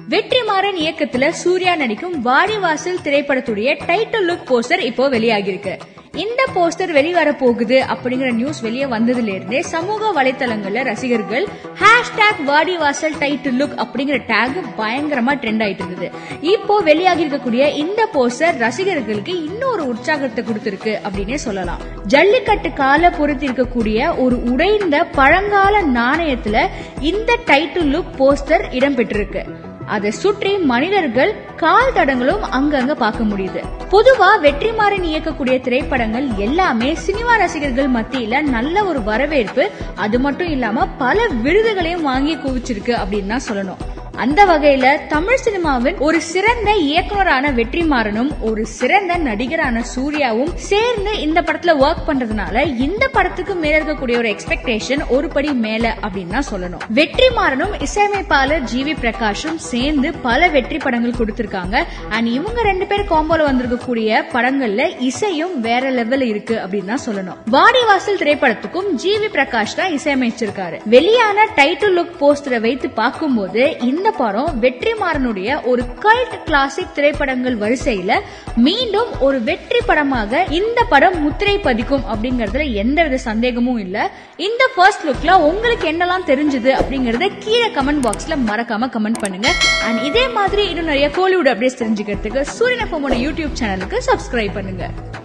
வெற்றிமாறன் இயக்கத்துல சூர்யா நடிக்கும் வாடிவாசல் திரைப்படத்துடைய டைட்டில் லுக் போஸ்டர் இப்போ வெளியாகிருக்கு இந்த போஸ்டர் வெளிவர போகுது அப்படிங்கிற நியூஸ் வெளியே வந்ததுல இருந்தே சமூக வலைத்தளங்கள்ல ரசிகர்கள் ஹேஷ்டாக் வாடிவாசல் டைட்டில் லுக் அப்படிங்கிற டேக் பயங்கரமா ட்ரெண்ட் ஆயிட்டு இருந்தது இப்போ வெளியாகி இருக்கக்கூடிய இந்த போஸ்டர் ரசிகர்களுக்கு இன்னொரு உற்சாகத்தை கொடுத்திருக்கு அப்படின்னே சொல்லலாம் ஜல்லிக்கட்டு கால பொறுத்து இருக்கக்கூடிய ஒரு உடைந்த பழங்கால நாணயத்துல இந்த டைட்டில் லுக் போஸ்டர் இடம்பெற்றிருக்கு அதை சுற்றி மனிதர்கள் கால் தடங்களும் அங்கங்க பார்க்க முடியுது பொதுவா வெற்றிமாறன் இயக்கக்கூடிய திரைப்படங்கள் எல்லாமே சினிமா ரசிகர்கள் மத்தியில நல்ல ஒரு வரவேற்பு அது மட்டும் இல்லாம பல விருதுகளையும் வாங்கி குவிச்சிருக்கு அப்படின்னு தான் சொல்லணும் அந்த வகையில தமிழ் சினிமாவின் ஒரு சிறந்த இயக்குனரான வெற்றிமாறனும் ஒரு சிறந்த நடிகரான சூர்யாவும் சேர்ந்து இந்த படத்துல ஒர்க் பண்றதுனால இந்த படத்துக்கு மேல இருக்கக்கூடிய ஒரு எக்ஸ்பெக்டேஷன் ஒரு படி மேல அப்படின்னு தான் சொல்லணும் வெற்றிமாறனும் இசையமைப்பாளர் ஜி வி பிரகாஷும் சேர்ந்து பல வெற்றி படங்கள் கொடுத்திருக்காங்க அண்ட் இவங்க ரெண்டு பேர் காம்போல வந்திருக்கக்கூடிய படங்கள்ல இசையும் வேற லெவல் இருக்கு அப்படின்னு தான் சொல்லணும் வாடிவாசல் திரைப்படத்துக்கும் ஜி வி பிரகாஷ் தான் இசையமைச்சிருக்காரு வெளியான டைட்டில் லுக் போஸ்டரை வைத்து பார்க்கும்போது இந்த படம் வெற்றிமாறனுடைய ஒரு கல்ட் கிளாசிக் திரைப்படங்கள் வரிசையில மீண்டும் ஒரு வெற்றி படமாக இந்த படம் முத்திரை பதிக்கும் அப்படிங்கறதுல எந்தவித சந்தேகமும் இல்ல இந்த ஃபர்ஸ்ட் லுக்ல உங்களுக்கு என்னெல்லாம் தெரிஞ்சது அப்படிங்கறத கீழே கமெண்ட் பாக்ஸ்ல மறக்காம கமெண்ட் பண்ணுங்க அண்ட் இதே மாதிரி இன்னும் நிறைய கோலிவுட் அப்டேட்ஸ் தெரிஞ்சுக்கிறதுக்கு சூரியன் எஃப்எம்மோட யூடியூப் சேனலுக்கு சப்ஸ்கிரைப் பண்ணுங்க